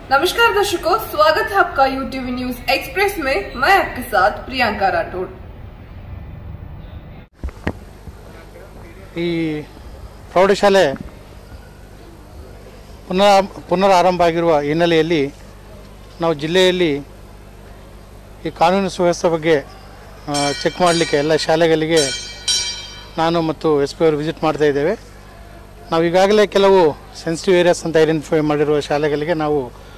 नमस्कार दर्शकों स्वागत है आपका यूट्यूब न्यूज एक्सप्रेस में मैं आपके साथ प्रियंका राठौड़ ಈ ಪ್ರೌಢಶಾಲೆ ಪುನರ್ ಪುನರಾರಂಭ ಆಗಿರುವ ಹಿನ್ನೆಲೆಯಲ್ಲಿ ನಾವು ಜಿಲ್ಲೆಯಲ್ಲಿ ಈ ಕಾನೂನು ಸುವ್ಯವಸ್ಥೆ ಬಗ್ಗೆ ಚೆಕ್ ಮಾಡಲಿಕ್ಕೆ ಎಲ್ಲ ಶಾಲೆಗಳಿಗೆ ನಾನು ಮತ್ತು ಎಸ್ ಪಿ ಅವರು ವಿಸಿಟ್ ಮಾಡ್ತಾ ಇದ್ದೇವೆ ನಾವು ಈಗಾಗಲೇ ಕೆಲವು ಸೆನ್ಸಿಟಿವ್ ಏರಿಯಾಸ್ ಅಂತ ಐಡೆಂಟಿಫೈ ಮಾಡಿರುವ ಶಾಲೆಗಳಿಗೆ ನಾವು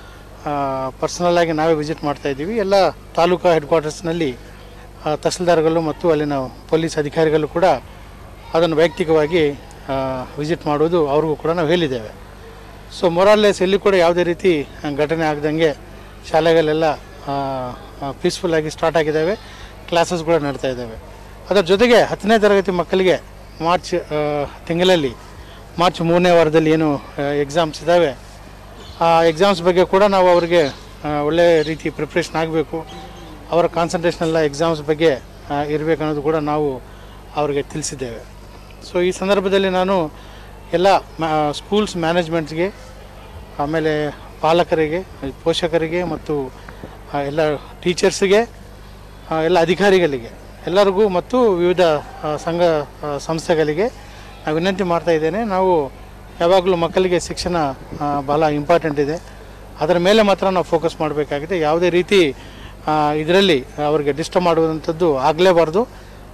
ಪರ್ಸನಲ್ ಆಗಿ ನಾವೇ ವಿಸಿಟ್ ಮಾಡ್ತಾ ಇದ್ದೀವಿ ಎಲ್ಲ ತಾಲೂಕು ಹೆಡ್ ಕ್ವಾರ್ಟರ್ಸ್ನಲ್ಲಿ ಆ, ತಹಸೀಲ್ದಾರ್ಗಳು ಮತ್ತು ಅಲ್ಲಿನ ಪೊಲೀಸ್ ಅಧಿಕಾರಿಗಳು ಕೂಡ ಅದನ್ನು ವೈಯಕ್ತಿಕವಾಗಿ ವಿಸಿಟ್ ಮಾಡುವುದು ಅವ್ರಿಗೂ ಕೂಡ ನಾವು ಹೇಳಿದ್ದೇವೆ ಸೊ ಮೊರಾಲ್ಲೆಸ್ ಎಲ್ಲಿ ಕೂಡ ಯಾವುದೇ ರೀತಿ ಆ, ಘಟನೆ ಆಗದಂಗೆ ಶಾಲೆಗಳೆಲ್ಲ ಪೀಸ್ಫುಲ್ಲಾಗಿ ಸ್ಟಾರ್ಟ್ ಆಗಿದ್ದಾವೆ ಕ್ಲಾಸಸ್ ಕೂಡ ನಡೀತಾ ಇದ್ದಾವೆ ಅದರ ಜೊತೆಗೆ ಹತ್ತನೇ ತರಗತಿ ಮಕ್ಕಳಿಗೆ ಮಾರ್ಚ್ ಆ, ತಿಂಗಳಲ್ಲಿ ಮಾರ್ಚ್ ಮೂರನೇ ವಾರದಲ್ಲಿ ಏನು ಎಕ್ಸಾಮ್ಸ್ ಇದ್ದಾವೆ ಆ ಎಕ್ಸಾಮ್ಸ್ ಬಗ್ಗೆ ಕೂಡ ನಾವು ಅವರಿಗೆ ಆ, ಒಳ್ಳೆ ರೀತಿ ಪ್ರಿಪ್ರೇಷನ್ ಆಗಬೇಕು ಅವರ ಕಾನ್ಸಂಟ್ರೇಷನ್ ಎಲ್ಲ ಎಕ್ಸಾಮ್ಸ್ ಬಗ್ಗೆ ಇರಬೇಕು ಅನ್ನೋದು ಕೂಡ ನಾವು ಅವರಿಗೆ ತಿಳಿಸಿದ್ದೇವೆ ಸೊ ಈ ಸಂದರ್ಭದಲ್ಲಿ ನಾನು ಎಲ್ಲ ಸ್ಕೂಲ್ಸ್ ಮ್ಯಾನೇಜ್ಮೆಂಟ್ಗೆ ಆಮೇಲೆ ಪಾಲಕರಿಗೆ ಪೋಷಕರಿಗೆ ಮತ್ತು ಆ, ಎಲ್ಲ ಟೀಚರ್ಸ್ಗೆ ಆ, ಎಲ್ಲ ಅಧಿಕಾರಿಗಳಿಗೆ ಎಲ್ಲರಿಗೂ ಮತ್ತು ವಿವಿಧ ಆ, ಸಂಘ ಆ, ಸಂಸ್ಥೆಗಳಿಗೆ ನಾನು ವಿನಂತಿ ಮಾಡ್ತಾ ಇದ್ದೇನೆ ನಾವು ಯಾವಾಗಲೂ ಮಕ್ಕಳಿಗೆ ಶಿಕ್ಷಣ ಆ, ಬಹಳ ಇಂಪಾರ್ಟೆಂಟ್ ಇದೆ ಅದರ ಮೇಲೆ ಮಾತ್ರ ನಾವು ಫೋಕಸ್ ಮಾಡಬೇಕಾಗಿದೆ ಯಾವುದೇ ರೀತಿ ಇದರಲ್ಲಿ ಅವರಿಗೆ ಡಿಸ್ಟರ್ಬ್ ಮಾಡುವಂಥದ್ದು ಆಗಲೇಬಾರ್ದು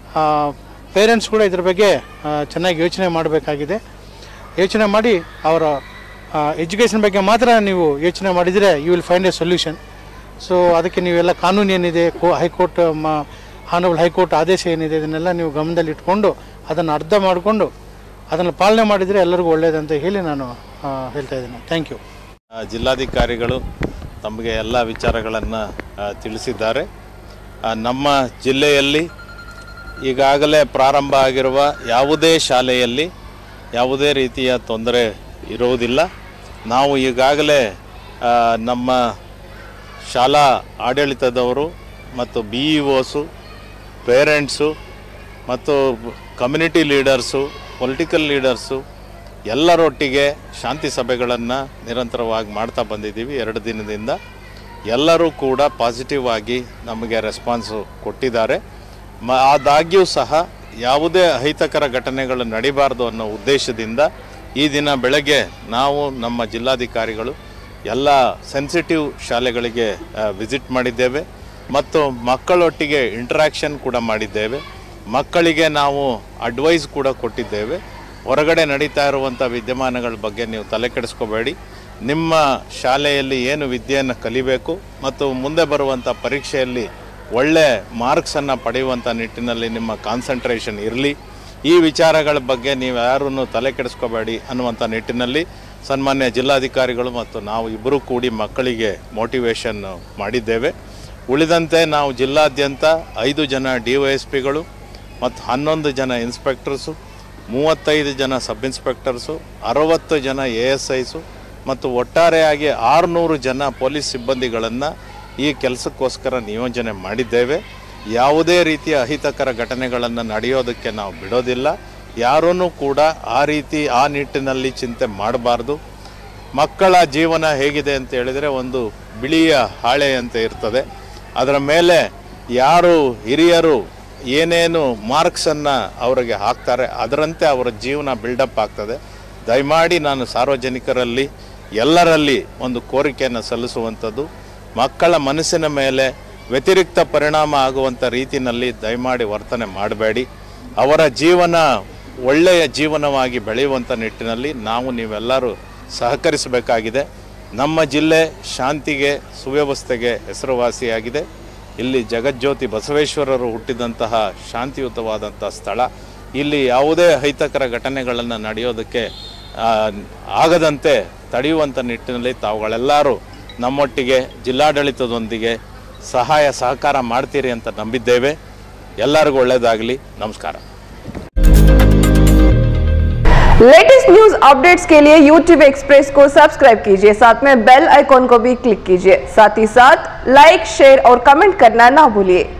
ಪೇರೆಂಟ್ಸ್ ಕೂಡ ಇದ್ರ ಬಗ್ಗೆ ಆ, ಚೆನ್ನಾಗಿ ಯೋಚನೆ ಮಾಡಬೇಕಾಗಿದೆ ಯೋಚನೆ ಮಾಡಿ ಅವರ ಎಜುಕೇಷನ್ ಬಗ್ಗೆ ಮಾತ್ರ ನೀವು ಯೋಚನೆ ಮಾಡಿದರೆ you will find a solution so ಅದಕ್ಕೆ ನೀವೆಲ್ಲ ಕಾನೂನು ಏನಿದೆ ಕೋ ಹೈಕೋರ್ಟ್ ಮ ಹಾನಬಲ್ ಹೈಕೋರ್ಟ್ ಆದೇಶ ಏನಿದೆ ಇದನ್ನೆಲ್ಲ ನೀವು ಗಮನದಲ್ಲಿ ಇಟ್ಕೊಂಡು ಅದನ್ನು ಅರ್ಥ ಮಾಡಿಕೊಂಡು ಅದನ್ನು ಪಾಲನೆ ಮಾಡಿದರೆ ಎಲ್ಲರಿಗೂ ಒಳ್ಳೆಯದಂತ ಹೇಳಿ ನಾನು ಆ, ಹೇಳ್ತಾ ಇದ್ದೇನೆ ಥ್ಯಾಂಕ್ ಯು ಆ, ಜಿಲ್ಲಾಧಿಕಾರಿಗಳು ತಮಗೆ ಎಲ್ಲ ವಿಚಾರಗಳನ್ನು ತಿಳಿಸಿದ್ದಾರೆ ಆ, ನಮ್ಮ ಜಿಲ್ಲೆಯಲ್ಲಿ ಈಗಾಗಲೇ ಪ್ರಾರಂಭ ಆಗಿರುವ ಯಾವುದೇ ಶಾಲೆಯಲ್ಲಿ ಯಾವುದೇ ರೀತಿಯ ತೊಂದರೆ ಇರುವುದಿಲ್ಲ ನಾವು ಈಗಾಗಲೇ ಆ, ನಮ್ಮ ಶಾಲಾ ಆಡಳಿತದವರು ಮತ್ತು ಬಿ ಇ ಒಸು ಪೇರೆಂಟ್ಸು ಮತ್ತು ಕಮ್ಯುನಿಟಿ ಲೀಡರ್ಸು ಪೊಲಿಟಿಕಲ್ ಲೀಡರ್ಸು ಎಲ್ಲರೊಟ್ಟಿಗೆ ಶಾಂತಿ ಸಭೆಗಳನ್ನು ನಿರಂತರವಾಗಿ ಮಾಡ್ತಾ ಬಂದಿದ್ದೀವಿ ಎರಡು ದಿನದಿಂದ ಎಲ್ಲರೂ ಕೂಡ ಪಾಸಿಟಿವ್ ಆಗಿ ನಮಗೆ ರೆಸ್ಪಾನ್ಸು ಕೊಟ್ಟಿದ್ದಾರೆ ಮ ಆದಾಗ್ಯೂ ಸಹ ಯಾವುದೇ ಅಹಿತಕರ ಘಟನೆಗಳು ನಡಿಬಾರ್ದು ಅನ್ನೋ ಉದ್ದೇಶದಿಂದ ಈ ದಿನ ಬೆಳಗ್ಗೆ ನಾವು ನಮ್ಮ ಜಿಲ್ಲಾಧಿಕಾರಿಗಳು ಎಲ್ಲ ಸೆನ್ಸಿಟಿವ್ ಶಾಲೆಗಳಿಗೆ ವಿಸಿಟ್ ಮಾಡಿದ್ದೇವೆ ಮತ್ತು ಮಕ್ಕಳೊಟ್ಟಿಗೆ ಇಂಟ್ರ್ಯಾಕ್ಷನ್ ಕೂಡ ಮಾಡಿದ್ದೇವೆ ಮಕ್ಕಳಿಗೆ ನಾವು ಅಡ್ವೈಸ್ ಕೂಡ ಕೊಟ್ಟಿದ್ದೇವೆ ಹೊರಗಡೆ ನಡೀತಾ ಇರುವಂಥ ವಿದ್ಯಮಾನಗಳ ಬಗ್ಗೆ ನೀವು ತಲೆ ಕೆಡಿಸ್ಕೋಬೇಡಿ ನಿಮ್ಮ ಶಾಲೆಯಲ್ಲಿ ಏನು ವಿದ್ಯೆಯನ್ನು ಕಲಿಬೇಕು ಮತ್ತು ಮುಂದೆ ಬರುವಂಥ ಪರೀಕ್ಷೆಯಲ್ಲಿ ಒಳ್ಳೆ ಮಾರ್ಕ್ಸನ್ನು ಪಡೆಯುವಂಥ ನಿಟ್ಟಿನಲ್ಲಿ ನಿಮ್ಮ ಕಾನ್ಸಂಟ್ರೇಷನ್ ಇರಲಿ ಈ ವಿಚಾರಗಳ ಬಗ್ಗೆ ನೀವು ಯಾರನ್ನು ತಲೆ ಕೆಡಿಸ್ಕೋಬೇಡಿ ಅನ್ನುವಂಥ ನಿಟ್ಟಿನಲ್ಲಿ ಸನ್ಮಾನ್ಯ ಜಿಲ್ಲಾಧಿಕಾರಿಗಳು ಮತ್ತು ನಾವು ಇಬ್ಬರೂ ಕೂಡಿ ಮಕ್ಕಳಿಗೆ ಮೋಟಿವೇಶನ್ ಮಾಡಿದ್ದೇವೆ ಉಳಿದಂತೆ ನಾವು ಜಿಲ್ಲಾದ್ಯಂತ ಐದು ಜನ ಡಿ ವೈ ಎಸ್ ಪಿಗಳು ಮತ್ತು ಹನ್ನೊಂದು ಜನ ಇನ್ಸ್ಪೆಕ್ಟರ್ಸು ಮೂವತ್ತೈದು ಜನ ಸಬ್ ಇನ್ಸ್ಪೆಕ್ಟರ್ಸು ಅರವತ್ತು ಜನ ಎ ಎಸ್ ಐಸು ಮತ್ತು ಒಟ್ಟಾರೆಯಾಗಿ ಆರುನೂರು ಜನ ಪೊಲೀಸ್ ಸಿಬ್ಬಂದಿಗಳನ್ನು ಈ ಕೆಲಸಕ್ಕೋಸ್ಕರ ನಿಯೋಜನೆ ಮಾಡಿದ್ದೇವೆ ಯಾವುದೇ ರೀತಿಯ ಅಹಿತಕರ ಘಟನೆಗಳನ್ನು ನಡೆಯೋದಕ್ಕೆ ನಾವು ಬಿಡೋದಿಲ್ಲ ಯಾರೂ ಕೂಡ ಆ ರೀತಿ ಆ ನಿಟ್ಟಿನಲ್ಲಿ ಚಿಂತೆ ಮಾಡಬಾರ್ದು ಮಕ್ಕಳ ಜೀವನ ಹೇಗಿದೆ ಅಂತ ಹೇಳಿದರೆ ಒಂದು ಬಿಳಿಯ ಹಾಳೆ ಅಂತ ಇರ್ತದೆ ಅದರ ಮೇಲೆ ಯಾರು ಹಿರಿಯರು ಏನೇನು ಮಾರ್ಕ್ಸನ್ನು ಅವರಿಗೆ ಹಾಕ್ತಾರೆ ಅದರಂತೆ ಅವರ ಜೀವನ ಬಿಲ್ಡಪ್ ಆಗ್ತದೆ ದಯಮಾಡಿ ನಾನು ಸಾರ್ವಜನಿಕರಲ್ಲಿ ಎಲ್ಲರಲ್ಲಿ ಒಂದು ಕೋರಿಕೆಯನ್ನು ಸಲ್ಲಿಸುವಂಥದ್ದು ಮಕ್ಕಳ ಮನಸ್ಸಿನ ಮೇಲೆ ವ್ಯತಿರಿಕ್ತ ಪರಿಣಾಮ ಆಗುವಂಥ ರೀತಿಯಲ್ಲಿ ದಯಮಾಡಿ ವರ್ತನೆ ಮಾಡಬೇಡಿ ಅವರ ಜೀವನ ಒಳ್ಳೆಯ ಜೀವನವಾಗಿ ಬೆಳೆಯುವಂಥ ನಿಟ್ಟಿನಲ್ಲಿ ನಾವು ನೀವೆಲ್ಲರೂ ಸಹಕರಿಸಬೇಕಾಗಿದೆ ನಮ್ಮ ಜಿಲ್ಲೆ ಶಾಂತಿಗೆ ಸುವ್ಯವಸ್ಥೆಗೆ ಹೆಸರುವಾಸಿಯಾಗಿದೆ ಇಲ್ಲಿ ಜಗಜ್ಯೋತಿ ಬಸವೇಶ್ವರರು ಹುಟ್ಟಿದಂತಹ ಶಾಂತಿಯುತವಾದಂಥ ಸ್ಥಳ ಇಲ್ಲಿ ಯಾವುದೇ ಅಹಿತಕರ ಘಟನೆಗಳನ್ನು ನಡೆಯೋದಕ್ಕೆ ಆ, ಆಗದಂತೆ ತಡೆಯುವಂಥ ನಿಟ್ಟಿನಲ್ಲಿ ತಾವುಗಳೆಲ್ಲರೂ ನಮ್ಮೊಟ್ಟಿಗೆ ಜಿಲ್ಲಾಡಳಿತದೊಂದಿಗೆ ಸಹಾಯ ಸಹಕಾರ ಮಾಡ್ತೀರಿ ಅಂತ ನಂಬಿದ್ದೇವೆ ಎಲ್ಲರಿಗೂ ಒಳ್ಳೆಯದಾಗಲಿ ನಮಸ್ಕಾರ लेटेस्ट न्यूज अपडेट्स के लिए YouTube एक्सप्रेस को सब्सक्राइब कीजिए साथ में बेल आइकॉन को भी क्लिक कीजिए साथ ही साथ लाइक शेयर और कमेंट करना ना भूलिए